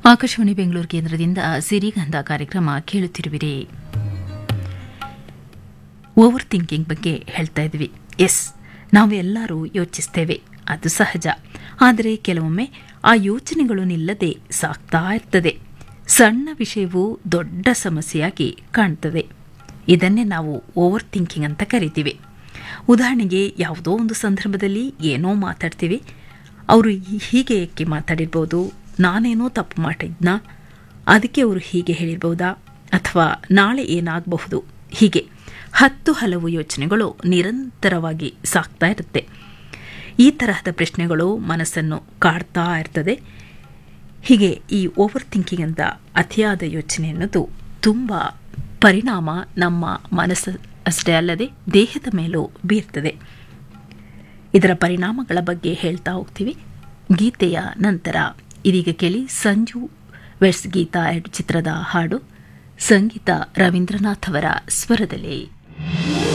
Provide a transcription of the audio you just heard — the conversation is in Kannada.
ಆಕಾಶವಾಣಿ ಬೆಂಗಳೂರು ಕೇಂದ್ರದಿಂದ ಸಿರಿಗಂಧ ಕಾರ್ಯಕ್ರಮ ಕೇಳುತ್ತಿರುವಿರಿ ಓವರ್ ಥಿಂಕಿಂಗ್ ಬಗ್ಗೆ ಹೇಳ್ತಾ ಇದ್ವಿ ಎಸ್ ನಾವೆಲ್ಲರೂ ಯೋಚಿಸ್ತೇವೆ ಅದು ಸಹಜ ಆದರೆ ಕೆಲವೊಮ್ಮೆ ಆ ಯೋಚನೆಗಳು ನಿಲ್ಲದೆ ಸಾಕ್ತಾ ಇರ್ತದೆ ಸಣ್ಣ ವಿಷಯವೂ ದೊಡ್ಡ ಸಮಸ್ಯೆಯಾಗಿ ಕಾಣ್ತದೆ ಇದನ್ನೇ ನಾವು ಓವರ್ ಥಿಂಕಿಂಗ್ ಅಂತ ಕರಿತೀವಿ ಉದಾಹರಣೆಗೆ ಯಾವುದೋ ಒಂದು ಸಂದರ್ಭದಲ್ಲಿ ಏನೋ ಮಾತಾಡ್ತೀವಿ ಅವರು ಹೀಗೆ ಏಕೆ ಮಾತಾಡಿರ್ಬೋದು ನಾನೇನೋ ತಪ್ಪು ಮಾಡಿದ್ನಾ ಅದಕ್ಕೆ ಅವರು ಹೀಗೆ ಹೇಳಿರ್ಬೋದಾ ಅಥವಾ ನಾಳೆ ಏನಾಗಬಹುದು ಹೀಗೆ ಹತ್ತು ಹಲವು ಯೋಚನೆಗಳು ನಿರಂತರವಾಗಿ ಸಾಕ್ತಾ ಇರುತ್ತೆ ಈ ತರಹದ ಪ್ರಶ್ನೆಗಳು ಮನಸ್ಸನ್ನು ಕಾಡ್ತಾ ಇರ್ತದೆ ಹೀಗೆ ಈ ಓವರ್ ಥಿಂಕಿಂಗ್ ಅಂತ ಅತಿಯಾದ ಯೋಚನೆ ಅನ್ನೋದು ತುಂಬ ಪರಿಣಾಮ ನಮ್ಮ ಮನಸ್ಸು ಅಷ್ಟೇ ಅಲ್ಲದೆ ದೇಹದ ಮೇಲೂ ಬೀರ್ತದೆ ಇದರ ಪರಿಣಾಮಗಳ ಬಗ್ಗೆ ಹೇಳ್ತಾ ಹೋಗ್ತೀವಿ ಗೀತೆಯ ನಂತರ ಇದೀಗ ಕೇಳಿ ಸಂಜು ವೆಟ್ಸ್ ಗೀತಾ ಎರಡು ಚಿತ್ರದ ಹಾಡು ಸಂಗೀತ ರವೀಂದ್ರನಾಥ್ ಅವರ ಸ್ವರದಲ್ಲಿ